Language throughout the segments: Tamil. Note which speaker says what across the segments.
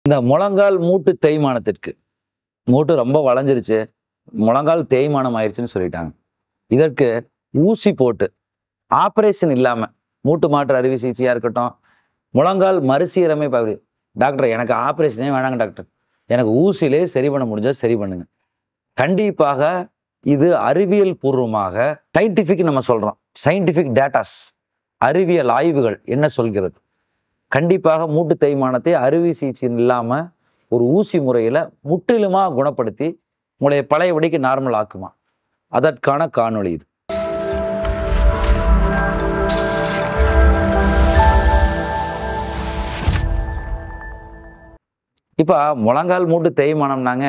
Speaker 1: இந்த முழங்கால் மூட்டு தேய்மானத்திற்கு மூட்டு ரொம்ப வளைஞ்சிருச்சு முழங்கால் தேய்மானம் ஆயிடுச்சுன்னு சொல்லிட்டாங்க இதற்கு ஊசி போட்டு ஆப்ரேஷன் இல்லாமல் மூட்டு மாற்று அறுவை சிகிச்சையாக இருக்கட்டும் முழங்கால் மறுசீரமைப்பு அப்படி டாக்டர் எனக்கு ஆப்ரேஷனே வேணாங்க டாக்டர் எனக்கு ஊசியிலே சரி பண்ண முடிஞ்சா சரி பண்ணுங்க கண்டிப்பாக இது அறிவியல் பூர்வமாக சயின்டிஃபிக் நம்ம சொல்கிறோம் சயின்டிஃபிக் டேட்டாஸ் அறிவியல் ஆய்வுகள் என்ன சொல்கிறது கண்டிப்பாக மூட்டு தேய்மானத்தை அறுவை சிகிச்சை இல்லாமல் ஒரு ஊசி முறையில் முற்றிலுமாக குணப்படுத்தி உங்களை பழையபடிக்கு நார்மல் ஆக்குமா அதற்கான காணொளி இது இப்போ முழங்கால் மூட்டு தேய்மானம்னாங்க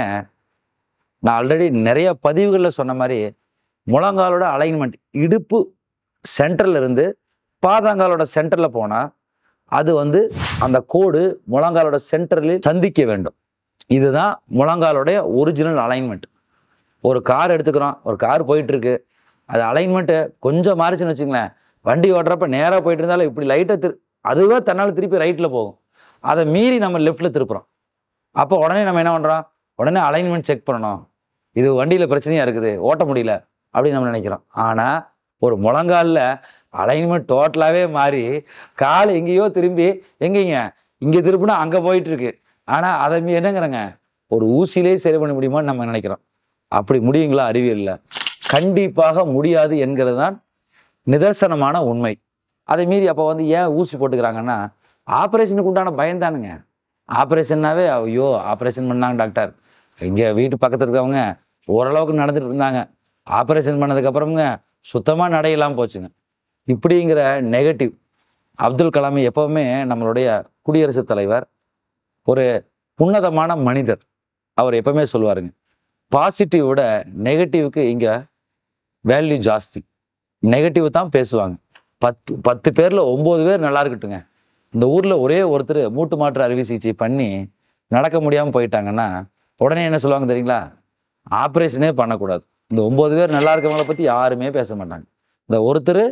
Speaker 1: நான் ஆல்ரெடி நிறைய பதிவுகளில் சொன்ன மாதிரி முழங்காலோட அலைன்மெண்ட் இடுப்பு சென்டர்ல இருந்து பாதங்காலோட சென்டரில் போனால் அது வந்து அந்த கோடு முழங்காலோட சென்டரில் சந்திக்க வேண்டும் இதுதான் முழங்காலோடைய ஒரிஜினல் அலைன்மெண்ட் ஒரு கார் எடுத்துக்கிறோம் ஒரு கார் போயிட்டு இருக்கு அது அலைன்மெண்ட்டு கொஞ்சம் மாறிச்சுன்னு வச்சுங்களேன் வண்டி ஓட்டுறப்ப நேராக போயிட்டு இருந்தாலும் இப்படி லைட்டை திரு அதுவே தன்னால் திருப்பி ரைட்டில் போகும் அதை மீறி நம்ம லெஃப்ட்டில் திருப்புறோம் அப்போ உடனே நம்ம என்ன பண்ணுறோம் உடனே அலைன்மெண்ட் செக் பண்ணணும் இது வண்டியில் பிரச்சனையாக இருக்குது ஓட்ட முடியல அப்படின்னு நம்ம நினைக்கிறோம் ஆனால் ஒரு முழங்காலில் அலைன்மெண்ட் டோட்டலாகவே மாறி கால் எங்கேயோ திரும்பி எங்கேங்க இங்கே திருப்பினா அங்கே போயிட்டு இருக்கு ஆனால் அதை மீ என்னங்கிறங்க ஒரு ஊசியிலே சரி பண்ண முடியுமான்னு நம்ம நினைக்கிறோம் அப்படி முடியுங்களா அறிவியலில் கண்டிப்பாக முடியாது என்கிறது தான் நிதர்சனமான உண்மை அதை மீறி அப்போ வந்து ஏன் ஊசி போட்டுக்கிறாங்கன்னா ஆப்ரேஷனுக்கு உண்டான பயம்தானுங்க ஆப்ரேஷன்னாவே ஐயோ ஆப்ரேஷன் பண்ணாங்க டாக்டர் இங்கே வீட்டு பக்கத்தில் இருக்கவங்க ஓரளவுக்கு நடந்துட்டு இருந்தாங்க ஆப்ரேஷன் பண்ணதுக்கப்புறமுங்க சுத்தமாக நடையெல்லாம் போச்சுங்க இப்படிங்கிற நெகட்டிவ் அப்துல் கலாம் எப்பவுமே நம்மளுடைய குடியரசுத் தலைவர் ஒரு உன்னதமான மனிதர் அவர் எப்பவுமே சொல்லுவாருங்க பாசிட்டிவ் விட நெகட்டிவ்க்கு இங்கே வேல்யூ ஜாஸ்தி நெகட்டிவ் தான் பேசுவாங்க பத்து பத்து பேரில் ஒம்பது பேர் நல்லா இருக்கட்டுங்க இந்த ஊரில் ஒரே ஒருத்தர் மூட்டு மாற்று அறுவை சிகிச்சை பண்ணி நடக்க முடியாமல் போயிட்டாங்கன்னா உடனே என்ன சொல்லுவாங்க தெரியுங்களா ஆப்ரேஷனே பண்ணக்கூடாது இந்த ஒம்பது பேர் நல்லா இருக்கவங்கள பற்றி யாருமே பேச மாட்டாங்க இந்த ஒருத்தர்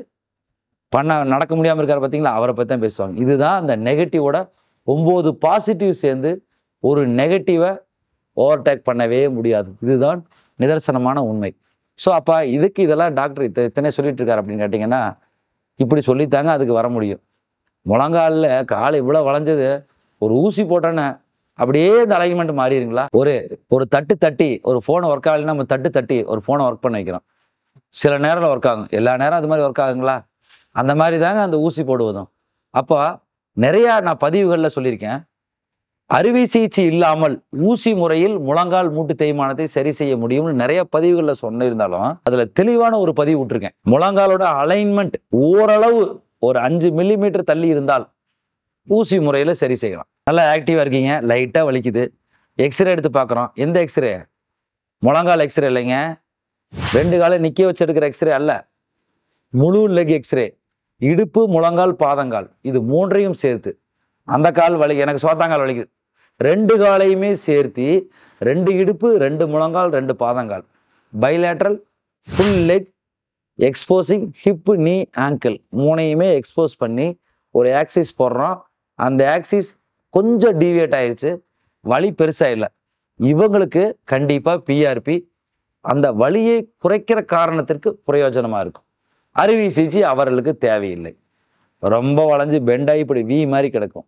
Speaker 1: பண்ண நடக்க முடியாமல் இருக்கார் பார்த்தீங்களா அவரை பற்றி தான் பேசுவாங்க இதுதான் அந்த நெகட்டிவோட ஒம்பது பாசிட்டிவ் சேர்ந்து ஒரு நெகட்டிவை ஓவர்டேக் பண்ணவே முடியாது இதுதான் நிதர்சனமான உண்மை ஸோ அப்போ இதுக்கு இதெல்லாம் டாக்டர் இத்த இத்தனை சொல்லிட்டு இருக்காரு அப்படின்னு கேட்டிங்கன்னா இப்படி சொல்லித்தாங்க அதுக்கு வர முடியும் முழங்காலில் கால் இவ்வளோ வளைஞ்சது ஒரு ஊசி போட்டோன்னே அப்படியே இந்த அலைன்மெண்ட் மாறிடுங்களா ஒரு ஒரு தட்டு தட்டி ஒரு ஃபோனை ஒர்க் ஆகலைன்னா நம்ம தட்டு தட்டி ஒரு ஃபோனை ஒர்க் பண்ண வைக்கிறோம் சில நேரம் ஒர்க் ஆகும் எல்லா நேரம் அது மாதிரி ஒர்க் ஆகுங்களா அந்த மாதிரி தாங்க அந்த ஊசி போடுவதும் அப்போ நிறையா நான் பதிவுகளில் சொல்லியிருக்கேன் அறுவை சிகிச்சை இல்லாமல் ஊசி முறையில் முழங்கால் மூட்டு தேய்மானத்தை சரி செய்ய முடியும்னு நிறைய பதிவுகளில் சொன்னிருந்தாலும் அதுல தெளிவான ஒரு பதிவு விட்டுருக்கேன் முழங்காலோட அலைன்மெண்ட் ஓரளவு ஒரு அஞ்சு மில்லிமீட்டர் தள்ளி இருந்தால் ஊசி முறையில் சரி செய்யலாம் நல்லா ஆக்டிவாக இருக்கீங்க லைட்டாக வலிக்குது எக்ஸ்ரே எடுத்து பார்க்குறோம் எந்த எக்ஸ்ரே முழங்கால் எக்ஸ்ரே இல்லைங்க ரெண்டு காலை நிற்க வச்சு எடுக்கிற எக்ஸ்ரே அல்ல முழு லெக் எக்ஸ்ரே இடுப்பு முழங்கால் பாதங்கால் இது மூன்றையும் சேர்த்து அந்த கால் வலி எனக்கு சோத்தாங்கால் வலிக்குது ரெண்டு காலையுமே சேர்த்து ரெண்டு இடுப்பு ரெண்டு முழங்கால் ரெண்டு பாதங்கால் bilateral full leg exposing hip knee ankle மூணையுமே எக்ஸ்போஸ் பண்ணி ஒரு ஆக்சிஸ் போடுறோம் அந்த ஆக்சிஸ் கொஞ்சம் டீவியேட் ஆயிடுச்சு வலி பெருசாக இல்லை இவங்களுக்கு கண்டிப்பாக பிஆர்பி அந்த வலியை குறைக்கிற காரணத்திற்கு பிரயோஜனமாக இருக்கும் அறுவை சிகிச்சை அவர்களுக்கு தேவையில்லை ரொம்ப வளைஞ்சு பெண்டாகி இப்படி வி மாதிரி கிடக்கும்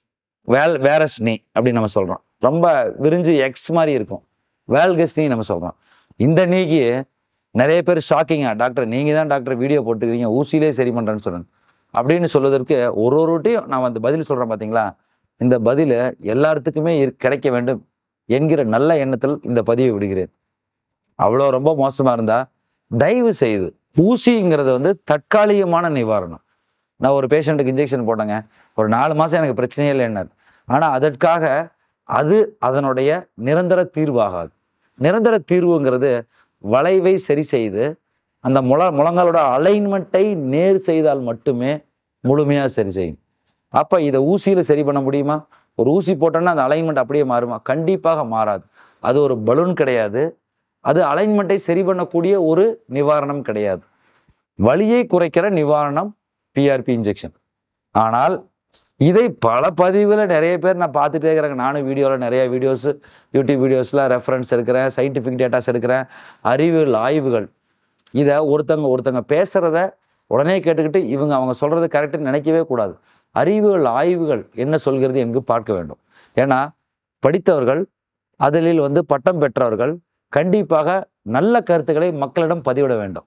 Speaker 1: வேல் வேரஸ் நீ அப்படின்னு நம்ம சொல்கிறோம் ரொம்ப விரிஞ்சு எக்ஸ் மாதிரி இருக்கும் வேல்கஸ் நீ நம்ம சொல்கிறோம் இந்த நீக்கு நிறைய பேர் ஷாக்கிங்கா டாக்டர் நீங்கள் தான் டாக்டர் வீடியோ போட்டுக்கிறீங்க ஊசியிலே சரி பண்ணுறேன்னு சொல்லுங்க அப்படின்னு சொல்வதற்கு ஒரு ஒரு வாட்டியும் நான் வந்து பதில் சொல்கிறேன் பார்த்தீங்களா இந்த பதில் எல்லாத்துக்குமே இரு- கிடைக்க வேண்டும் என்கிற நல்ல எண்ணத்தில் இந்த பதிவை விடுகிறேன் அவ்வளோ ரொம்ப மோசமாக இருந்தால் தயவு செய்து ஊசிங்கிறது வந்து தற்காலிகமான நிவாரணம் நான் ஒரு பேஷண்ட்டுக்கு இன்ஜெக்ஷன் போட்டேங்க ஒரு நாலு மாதம் எனக்கு பிரச்சனையே இல்லைன்னார் ஆனால் அதற்காக அது அதனுடைய நிரந்தர தீர்வாகாது நிரந்தர தீர்வுங்கிறது வளைவை சரி செய்து அந்த முழ முழங்காலோட அலைன்மெண்ட்டை நேர் செய்தால் மட்டுமே முழுமையாக சரி செய்யும் அப்போ இதை ஊசியில் சரி பண்ண முடியுமா ஒரு ஊசி போட்டோன்னா அந்த அலைன்மெண்ட் அப்படியே மாறுமா கண்டிப்பாக மாறாது அது ஒரு பலூன் கிடையாது அது அலைன்மெண்ட்டை சரி பண்ணக்கூடிய ஒரு நிவாரணம் கிடையாது வலியை குறைக்கிற நிவாரணம் பிஆர்பி இன்ஜெக்ஷன் ஆனால் இதை பல பதிவுகளை நிறைய பேர் நான் பார்த்துட்டே இருக்கிறேங்க நானும் வீடியோவில் நிறைய வீடியோஸ் யூடியூப் வீடியோஸில் ரெஃபரன்ஸ் எடுக்கிறேன் சயின்டிஃபிக் டேட்டாஸ் எடுக்கிறேன் அறிவியல் ஆய்வுகள் இதை ஒருத்தங்க ஒருத்தங்க பேசுகிறத உடனே கேட்டுக்கிட்டு இவங்க அவங்க சொல்கிறது கரெக்டுன்னு நினைக்கவே கூடாது அறிவியல் ஆய்வுகள் என்ன சொல்கிறது என்று பார்க்க வேண்டும் ஏன்னா படித்தவர்கள் அதில் வந்து பட்டம் பெற்றவர்கள் கண்டிப்பாக நல்ல கருத்துக்களை மக்களிடம் பதிவிட வேண்டும்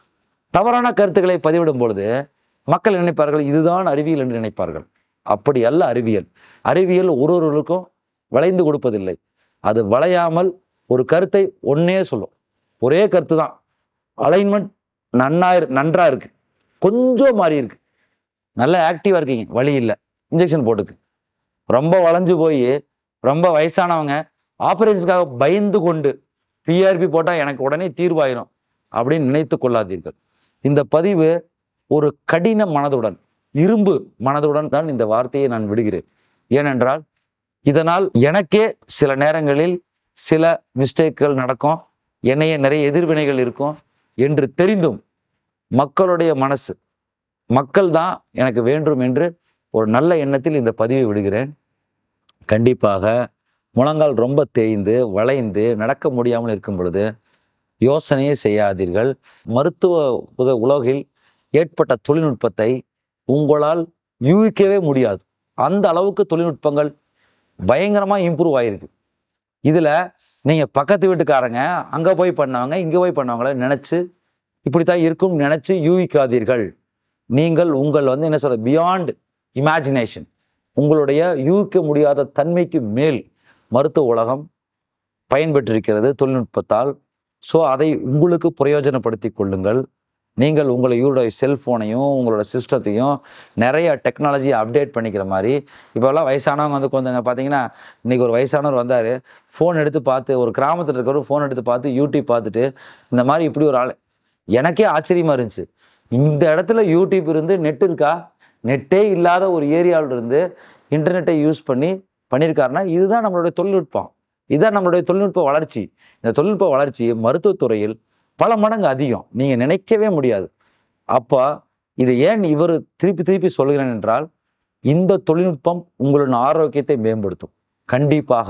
Speaker 1: தவறான கருத்துக்களை பதிவிடும் பொழுது மக்கள் நினைப்பார்கள் இதுதான் அறிவியல் என்று நினைப்பார்கள் அப்படி அல்ல அறிவியல் அறிவியல் ஒரு ஒருவருக்கும் வளைந்து கொடுப்பதில்லை அது வளையாமல் ஒரு கருத்தை ஒன்னே சொல்லும் ஒரே கருத்து தான் அலைன்மெண்ட் நன்னா இரு- நன்றா இருக்கு கொஞ்சம் மாறி இருக்கு நல்லா ஆக்டிவா இருக்கீங்க வழி இல்லை இன்ஜெக்ஷன் போட்டுக்கு ரொம்ப வளைஞ்சு போய் ரொம்ப வயசானவங்க ஆபரேஷனுக்காக பயந்து கொண்டு பிஆர்பி போட்டால் எனக்கு உடனே தீர்வாயிரும் அப்படின்னு நினைத்து கொள்ளாதீர்கள் இந்த பதிவு ஒரு கடின மனதுடன் இரும்பு மனதுடன் தான் இந்த வார்த்தையை நான் விடுகிறேன் ஏனென்றால் இதனால் எனக்கே சில நேரங்களில் சில மிஸ்டேக்குகள் நடக்கும் என்னைய நிறைய எதிர்வினைகள் இருக்கும் என்று தெரிந்தும் மக்களுடைய மனசு மக்கள் தான் எனக்கு வேண்டும் என்று ஒரு நல்ல எண்ணத்தில் இந்த பதிவை விடுகிறேன் கண்டிப்பாக முழங்கால் ரொம்ப தேய்ந்து வளைந்து நடக்க முடியாமல் இருக்கும் பொழுது யோசனையே செய்யாதீர்கள் மருத்துவ உத உலகில் ஏற்பட்ட தொழில்நுட்பத்தை உங்களால் யூகிக்கவே முடியாது அந்த அளவுக்கு தொழில்நுட்பங்கள் பயங்கரமாக இம்ப்ரூவ் ஆயிருக்கு இதில் நீங்கள் பக்கத்து வீட்டுக்காரங்க அங்கே போய் பண்ணவங்க இங்கே போய் பண்ணவங்கள நினச்சி இப்படி தான் இருக்கும் நினச்சி யூகிக்காதீர்கள் நீங்கள் உங்கள் வந்து என்ன சொல்ற பியாண்ட் இமேஜினேஷன் உங்களுடைய யூகிக்க முடியாத தன்மைக்கு மேல் மருத்துவ உலகம் பயன்பெற்றிருக்கிறது தொழில்நுட்பத்தால் ஸோ அதை உங்களுக்கு பிரயோஜனப்படுத்தி கொள்ளுங்கள் நீங்கள் உங்களுடைய செல்ஃபோனையும் உங்களோட சிஸ்டத்தையும் நிறைய டெக்னாலஜியை அப்டேட் பண்ணிக்கிற மாதிரி இப்போல்லாம் வயசானவங்க வந்து கொஞ்சங்க பார்த்தீங்கன்னா இன்றைக்கி ஒரு வயசானவர் வந்தார் ஃபோன் எடுத்து பார்த்து ஒரு கிராமத்தில் இருக்கிறவர் ஃபோன் எடுத்து பார்த்து யூடியூப் பார்த்துட்டு இந்த மாதிரி இப்படி ஒரு ஆள் எனக்கே ஆச்சரியமாக இருந்துச்சு இந்த இடத்துல யூடியூப் இருந்து நெட் இருக்கா நெட்டே இல்லாத ஒரு ஏரியாவில் இருந்து இன்டர்நெட்டை யூஸ் பண்ணி பண்ணியிருக்காருன்னா இதுதான் நம்மளுடைய தொழில்நுட்பம் இதுதான் நம்மளுடைய தொழில்நுட்ப வளர்ச்சி இந்த தொழில்நுட்ப வளர்ச்சி மருத்துவத்துறையில் பல மடங்கு அதிகம் நீங்கள் நினைக்கவே முடியாது அப்போ இது ஏன் இவர் திருப்பி திருப்பி சொல்கிறேன் என்றால் இந்த தொழில்நுட்பம் உங்களின் ஆரோக்கியத்தை மேம்படுத்தும் கண்டிப்பாக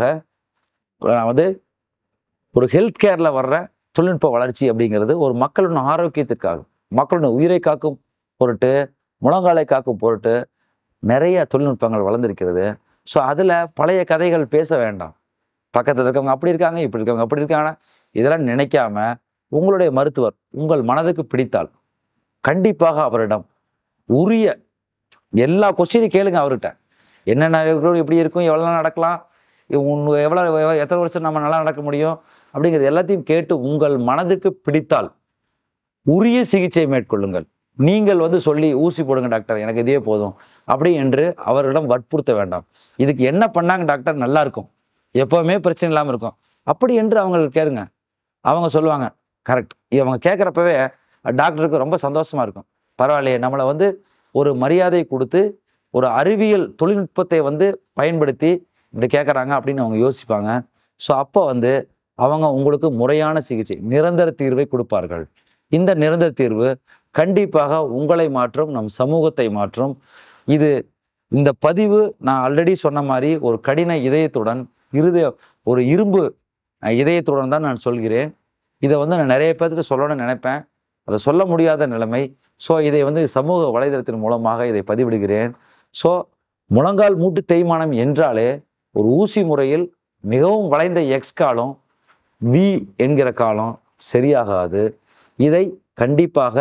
Speaker 1: அதாவது ஒரு ஹெல்த் கேரில் வர்ற தொழில்நுட்ப வளர்ச்சி அப்படிங்கிறது ஒரு மக்களின் ஆரோக்கியத்திற்காக மக்களின் உயிரை காக்கும் பொருட்டு முழங்காலை காக்கும் பொருட்டு நிறைய தொழில்நுட்பங்கள் வளர்ந்திருக்கிறது ஸோ அதில் பழைய கதைகள் பேச வேண்டாம் பக்கத்தில் இருக்கவங்க அப்படி இருக்காங்க இப்படி இருக்கவங்க அப்படி இருக்காங்க இதெல்லாம் நினைக்காம உங்களுடைய மருத்துவர் உங்கள் மனதுக்கு பிடித்தால் கண்டிப்பாக அவரிடம் உரிய எல்லா கொஸ்டினையும் கேளுங்க அவர்கிட்ட என்னென்ன இருக்கும், எப்படி இருக்கும் எவ்வளோ நாள் நடக்கலாம் உன் எவ்வளோ எவ்வளோ- எத்தனை வருஷம் நம்ம நல்லா நடக்க முடியும் அப்படிங்கிறது எல்லாத்தையும் கேட்டு உங்கள் மனதுக்கு பிடித்தால் உரிய சிகிச்சை மேற்கொள்ளுங்கள் நீங்கள் வந்து சொல்லி ஊசி போடுங்க டாக்டர் எனக்கு இதே போதும் அப்படி என்று அவர்களிடம் வற்புறுத்த வேண்டாம் இதுக்கு என்ன பண்ணாங்க டாக்டர் நல்லா இருக்கும் எப்போவுமே பிரச்சனை இல்லாமல் இருக்கும் அப்படி என்று அவங்க கேளுங்க அவங்க சொல்லுவாங்க கரெக்ட் இவங்க கேட்குறப்பவே டாக்டருக்கு ரொம்ப சந்தோஷமா இருக்கும் பரவாயில்லையே நம்மளை வந்து ஒரு மரியாதை கொடுத்து ஒரு அறிவியல் தொழில்நுட்பத்தை வந்து பயன்படுத்தி இப்படி கேட்குறாங்க அப்படின்னு அவங்க யோசிப்பாங்க ஸோ அப்போ வந்து அவங்க உங்களுக்கு முறையான சிகிச்சை நிரந்தர தீர்வை கொடுப்பார்கள் இந்த நிரந்தர தீர்வு கண்டிப்பாக உங்களை மாற்றும் நம் சமூகத்தை மாற்றும் இது இந்த பதிவு நான் ஆல்ரெடி சொன்ன மாதிரி ஒரு கடின இதயத்துடன் இருதய ஒரு இரும்பு அஹ், இதயத்துடன் தான் நான் சொல்கிறேன் இதை வந்து நான் நிறைய பேர்த்துக்கு சொல்லணும்னு நினைப்பேன் அதை சொல்ல முடியாத நிலைமை ஸோ இதை வந்து சமூக வலைதளத்தின் மூலமாக இதை பதிவிடுகிறேன் ஸோ முழங்கால் மூட்டு தேய்மானம் என்றாலே ஒரு ஊசி முறையில் மிகவும் வளைந்த எக்ஸ் காலம் வி என்கிற காலம் சரியாகாது இதை கண்டிப்பாக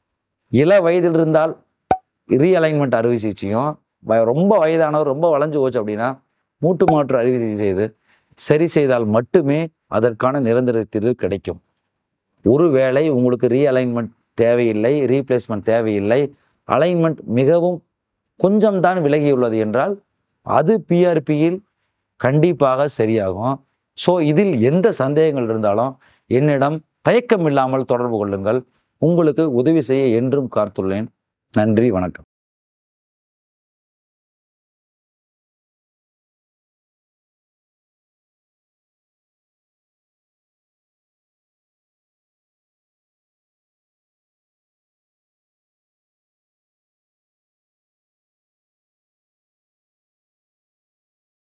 Speaker 1: இள வயதில் இருந்தால் ரீஅலைன்மெண்ட் அறுவை சிகிச்சையும் வ- ரொம்ப வயதானவர் ரொம்ப வளைஞ்சு போச்சு அப்படின்னா மூட்டு மாற்று அறுவை சிகிச்சை செய்து சரி செய்தால் மட்டுமே அதற்கான நிரந்தர தீர்வு கிடைக்கும் ஒருவேளை உங்களுக்கு ரீஅலைன்மெண்ட் தேவையில்லை ரீப்ளேஸ்மெண்ட் தேவையில்லை அலைன்மெண்ட் மிகவும் கொஞ்சம் தான் விலகியுள்ளது என்றால் அது பிஆர்பியில் கண்டிப்பாக சரியாகும் ஸோ இதில் எந்த சந்தேகங்கள் இருந்தாலும் என்னிடம் தயக்கம் இல்லாமல் தொடர்பு கொள்ளுங்கள் உங்களுக்கு உதவி செய்ய என்றும் காத்துள்ளேன் நன்றி வணக்கம்